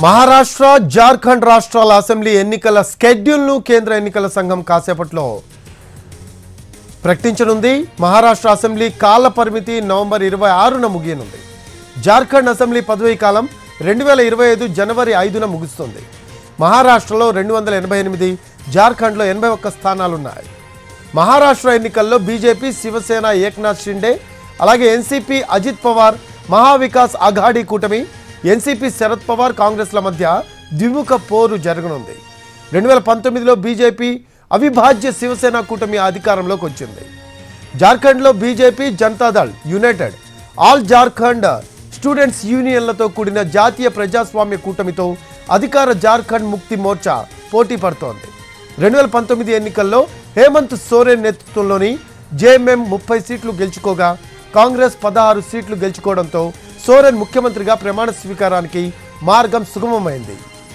మహారాష్ట్ర జార్ఖండ్ రాష్ట్రాల అసెంబ్లీ ఎన్నికల స్కెడ్యూల్ను కేంద్ర ఎన్నికల సంఘం కాసేపట్లో ప్రకటించనుంది మహారాష్ట్ర అసెంబ్లీ కాల పరిమితి నవంబర్ ఇరవై ఆరున ముగియనుంది జార్ఖండ్ అసెంబ్లీ పదవీ కాలం రెండు వేల ఇరవై ఐదు జనవరి ఐదున ముగుస్తుంది మహారాష్ట్రలో రెండు వందల ఎనభై ఎనిమిది జార్ఖండ్లో ఎనభై ఒక్క స్థానాలున్నాయి మహారాష్ట్ర ఎన్నికల్లో బీజేపీ శివసేన ఏక్నాథ్ షిండే అలాగే ఎన్సీపీ అజిత్ పవార్ మహావికాస్ అఘాడీ కూటమి ఎన్సీపీ శరద్ పవార్ కాంగ్రెస్ల మధ్య ద్విముఖ పోరు జరగనుంది రెండు వేల పంతొమ్మిదిలో బీజేపీ అవిభాజ్య శివసేన కూటమి అధికారంలోకి వచ్చింది జార్ఖండ్లో BJP Janata Dal United All Jharkhand Students యూనియన్లతో కూడిన జాతీయ ప్రజాస్వామ్య కూటమితో అధికార జార్ఖండ్ ముక్తి మోర్చా పోటీ పడుతోంది రెండు వేల పంతొమ్మిది ఎన్నికల్లో హేమంత్ సోరెన్ నేతృత్వంలోని జేఎంఎం ముప్పై సీట్లు గెలుచుకోగా కాంగ్రెస్ పదహారు సీట్లు గెలుచుకోవడంతో సోరెన్ ముఖ్యమంత్రిగా ప్రమాణ స్వీకారానికి మార్గం సుగమమైంది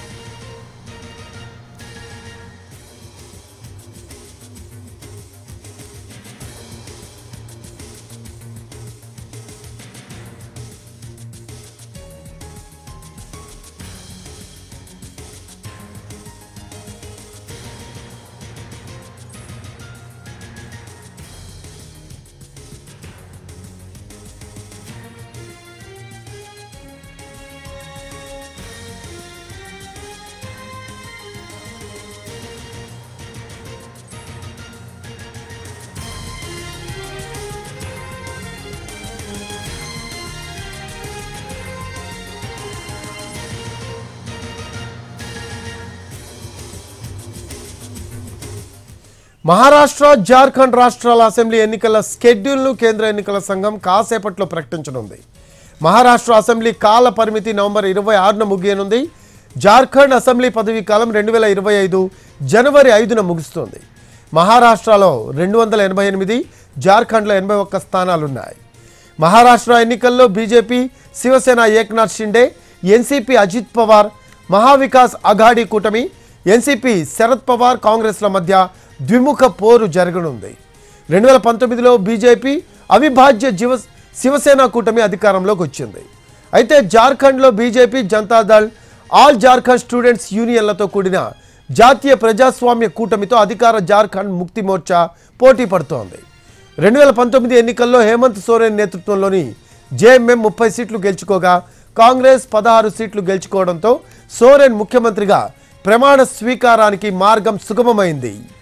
మహారాష్ట్ర జార్ఖండ్ రాష్ట్రాల అసెంబ్లీ ఎన్నికల స్కెడ్యూల్ను కేంద్ర ఎన్నికల సంఘం కాసేపట్లో ప్రకటించనుంది మహారాష్ట్ర అసెంబ్లీ కాల పరిమితి నవంబర్ ఇరవై ఆరున ముగియనుంది జార్ఖండ్ అసెంబ్లీ పదవీ కాలం రెండు వేల ఇరవై ఐదు జనవరి ఐదున ముగుస్తుంది మహారాష్ట్రలో రెండు వందల ఎనభై ఎనిమిది జార్ఖండ్లో ఎనభై ఒక్క స్థానాలున్నాయి మహారాష్ట్ర ఎన్నికల్లో బీజేపీ శివసేన ఏక్నాథ్ షిండే ఎన్సీపీ అజిత్ పవార్ మహావికాస్ అఘాడీ కూటమి ఎన్సీపీ శరద్ పవార్ కాంగ్రెస్ల మధ్య ద్విముఖ పోరు జరగనుంది రెండు వేల పంతొమ్మిదిలో బీజేపీ అవిభాజ్య జీవ శివసేన కూటమి అధికారంలోకి వచ్చింది అయితే జార్ఖండ్లో BJP Janata Dal All Jharkhand Students యూనియన్లతో కూడిన జాతీయ ప్రజాస్వామ్య కూటమితో అధికార జార్ఖండ్ ముక్తి మోర్చా పోటీ పడుతోంది రెండు వేల పంతొమ్మిది ఎన్నికల్లో హేమంత్ సోరెన్ నేతృత్వంలోని జేఎంఎం ముప్పై సీట్లు గెలుచుకోగా కాంగ్రెస్ పదహారు సీట్లు గెలుచుకోవడంతో సోరెన్ ముఖ్యమంత్రిగా ప్రమాణ స్వీకారానికి మార్గం సుగమమైంది